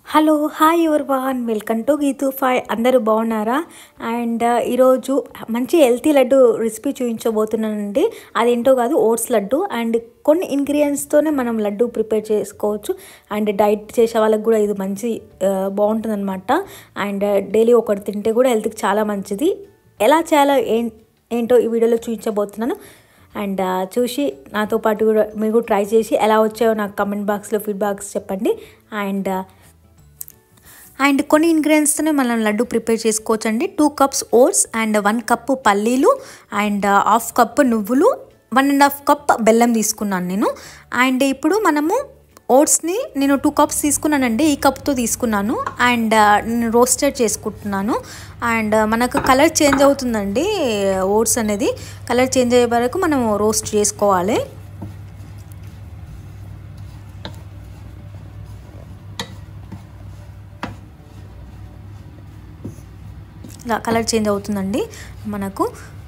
hello hi one welcome to Geethu five అందరూ బాగున్నారా and ఈరోజు మంచి హెల్తీ లడ్డు రెసిపీ చూపించబోతున్నానండి అదేంటో కాదు ఓట్స్ లడ్డు అండ్ కొన్ని ఇంగ్రీడియంట్స్తోనే మనం లడ్డు ప్రిపేర్ చేసుకోవచ్చు అండ్ డైట్ చేసే వాళ్ళకి కూడా ఇది మంచి బాగుంటుంది అనమాట అండ్ డైలీ ఒకటి తింటే కూడా హెల్త్కి చాలా మంచిది ఎలా చేయాలో ఏం ఏంటో ఈ వీడియోలో చూపించబోతున్నాను అండ్ చూసి నాతో పాటు కూడా మీరు కూడా ట్రై చేసి ఎలా వచ్చాయో నాకు కమెంట్ బాక్స్లో ఫీడ్బాక్స్ చెప్పండి అండ్ అండ్ కొన్ని ఇంగ్రీడియంట్స్తోనే మనం లడ్డు ప్రిపేర్ చేసుకోవచ్చు అండి two cups oats and one cup పల్లీలు అండ్ హాఫ్ కప్ నువ్వులు వన్ అండ్ హాఫ్ కప్ బెల్లం తీసుకున్నాను నేను అండ్ ఇప్పుడు మనము ఓట్స్ని నేను టూ కప్స్ తీసుకున్నానండి ఈ కప్తో తీసుకున్నాను అండ్ నేను రోస్టెడ్ చేసుకుంటున్నాను అండ్ మనకు కలర్ చేంజ్ అవుతుందండి ఓట్స్ అనేది కలర్ చేంజ్ అయ్యే వరకు మనం రోస్ట్ చేసుకోవాలి ఇలా కలర్ చేంజ్ అవుతుందండి మనకు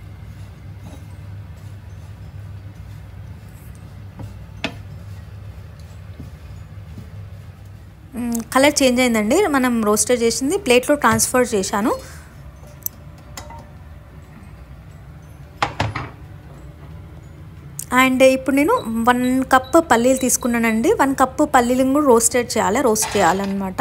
కలర్ చేంజ్ అయిందండి మనం రోస్టర్ చేసింది ప్లేట్లో ట్రాన్స్ఫర్ చేశాను అండ్ ఇప్పుడు నేను వన్ కప్ పల్లీలు తీసుకున్నానండి వన్ కప్ పల్లీలు కూడా రోస్టెడ్ చేయాలి రోస్ట్ చేయాలన్నమాట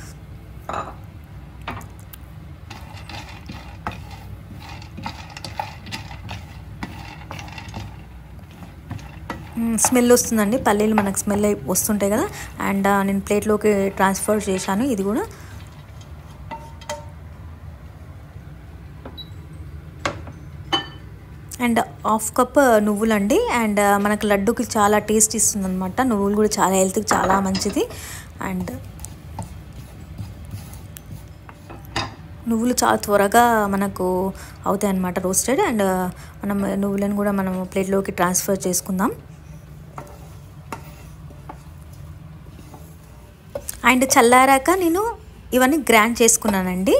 స్మెల్ వస్తుందండి పల్లీలు మనకు స్మెల్ వస్తుంటాయి కదా అండ్ నేను ప్లేట్లోకి ట్రాన్స్ఫర్ చేశాను ఇది కూడా అండ్ హాఫ్ కప్ నువ్వులండి అండ్ మనకు లడ్డుకి చాలా టేస్ట్ ఇస్తుంది అనమాట నువ్వులు కూడా చాలా హెల్త్కి చాలా మంచిది అండ్ నువ్వులు చాలా త్వరగా మనకు అవుతాయి అన్నమాట రోస్టెడ్ అండ్ మనం నువ్వులను కూడా మనం ప్లేట్లోకి ట్రాన్స్ఫర్ చేసుకుందాం అండ్ చల్లారాక నేను ఇవన్నీ గ్రైండ్ చేసుకున్నానండి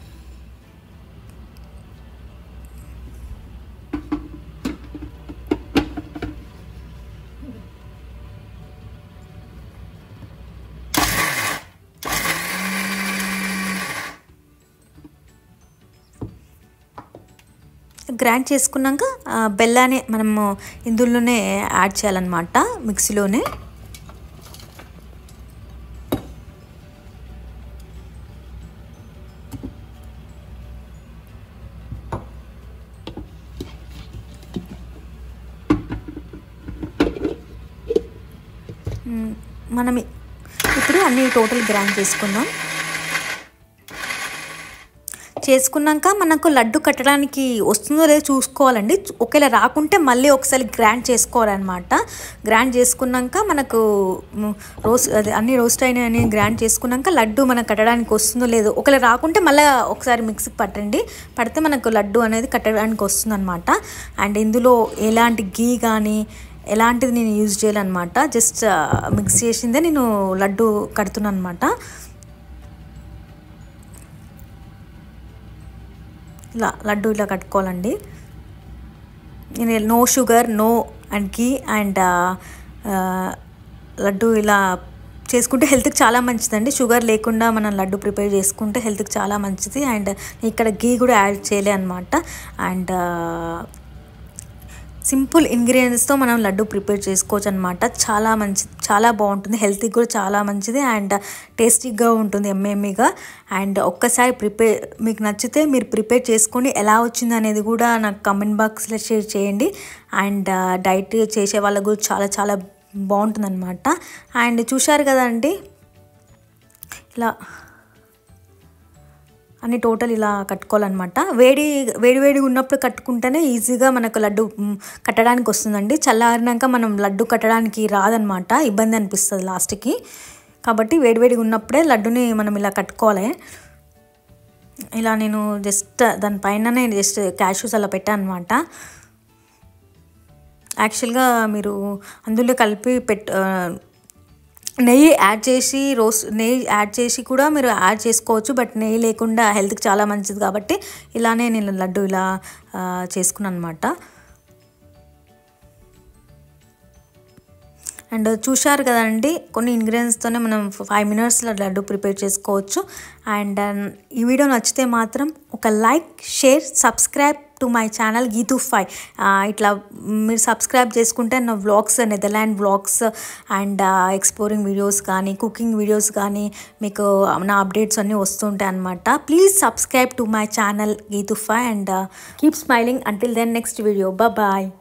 గ్రైండ్ చేసుకున్నాక బెల్లాన్ని మనము ఇందులోనే యాడ్ చేయాలన్నమాట మిక్సీలోనే మనం ఇప్పుడు అన్ని టోటల్ గ్రైండ్ చేసుకుందాం చేసుకున్నాక మనకు లడ్డు కట్టడానికి వస్తుందో లేదో చూసుకోవాలండి ఒకవేళ రాకుంటే మళ్ళీ ఒకసారి గ్రైండ్ చేసుకోవాలన్నమాట గ్రైండ్ చేసుకున్నాక మనకు రోస్ట్ అది అన్ని రోస్ట్ అయినాయని గ్రైండ్ చేసుకున్నాక లడ్డు మనకు కట్టడానికి వస్తుందో లేదో ఒకవేళ రాకుంటే మళ్ళీ ఒకసారి మిక్సీకి పట్టండి పడితే మనకు లడ్డు అనేది కట్టడానికి వస్తుంది అనమాట అండ్ ఇందులో ఎలాంటి గీ కానీ ఎలాంటిది నేను యూజ్ చేయాలన్నమాట జస్ట్ మిక్స్ చేసిందే నేను లడ్డు కడుతున్నాను అనమాట ఇలా లడ్డు ఇలా కట్టుకోవాలండి నేను no sugar no and ghee and laddu ఇలా చేసుకుంటే హెల్త్కి చాలా మంచిదండి షుగర్ లేకుండా మనం లడ్డు ప్రిపేర్ చేసుకుంటే హెల్త్కి చాలా మంచిది అండ్ ఇక్కడ గీ కూడా యాడ్ చేయలే అనమాట అండ్ సింపుల్ ఇంగ్రీడియంట్స్తో మనం లడ్డు ప్రిపేర్ చేసుకోవచ్చు అనమాట చాలా మంచి చాలా బాగుంటుంది హెల్త్కి కూడా చాలా మంచిది అండ్ టేస్టీగా ఉంటుంది ఎమ్మెమ్మిగా అండ్ ఒక్కసారి ప్రిపేర్ మీకు నచ్చితే మీరు ప్రిపేర్ చేసుకొని ఎలా వచ్చింది అనేది కూడా నాకు కమెంట్ బాక్స్లో షేర్ చేయండి అండ్ డైట్ చేసే వాళ్ళకు కూడా చాలా చాలా బాగుంటుంది అనమాట అండ్ చూశారు కదండి ఇలా అన్ని టోటల్ ఇలా కట్టుకోవాలన్నమాట వేడి వేడి వేడిగా ఉన్నప్పుడు కట్టుకుంటేనే ఈజీగా మనకు లడ్డు కట్టడానికి వస్తుందండి చల్లారినాక మనం లడ్డు కట్టడానికి రాదనమాట ఇబ్బంది అనిపిస్తుంది లాస్ట్కి కాబట్టి వేడివేడిగా ఉన్నప్పుడే లడ్డుని మనం ఇలా కట్టుకోవాలి ఇలా నేను జస్ట్ దానిపైననే జస్ట్ క్యాష్యూస్ అలా పెట్టాను అనమాట యాక్చువల్గా మీరు అందులో కలిపి పెట్ నెయ్యి యాడ్ చేసి రోస్ట్ నెయ్యి యాడ్ చేసి కూడా మీరు యాడ్ చేసుకోవచ్చు బట్ నెయ్యి లేకుండా హెల్త్కి చాలా మంచిది కాబట్టి ఇలానే నేను లడ్డు ఇలా చేసుకున్నాను అనమాట అండ్ చూశారు కదండి కొన్ని ఇంగ్రీడియంట్స్తోనే మనం ఫైవ్ మినిట్స్లో లడ్డు ప్రిపేర్ చేసుకోవచ్చు అండ్ ఈ వీడియో నచ్చితే మాత్రం ఒక like share subscribe to my channel Geethu five ఇట్లా మీరు సబ్స్క్రైబ్ చేసుకుంటే నా vlogs Netherland vlogs and exploring videos కానీ కుకింగ్ వీడియోస్ కానీ మీకు నా అప్డేట్స్ అన్నీ వస్తుంటాయి అనమాట please subscribe to my channel Geethu five and keep smiling until then next video bye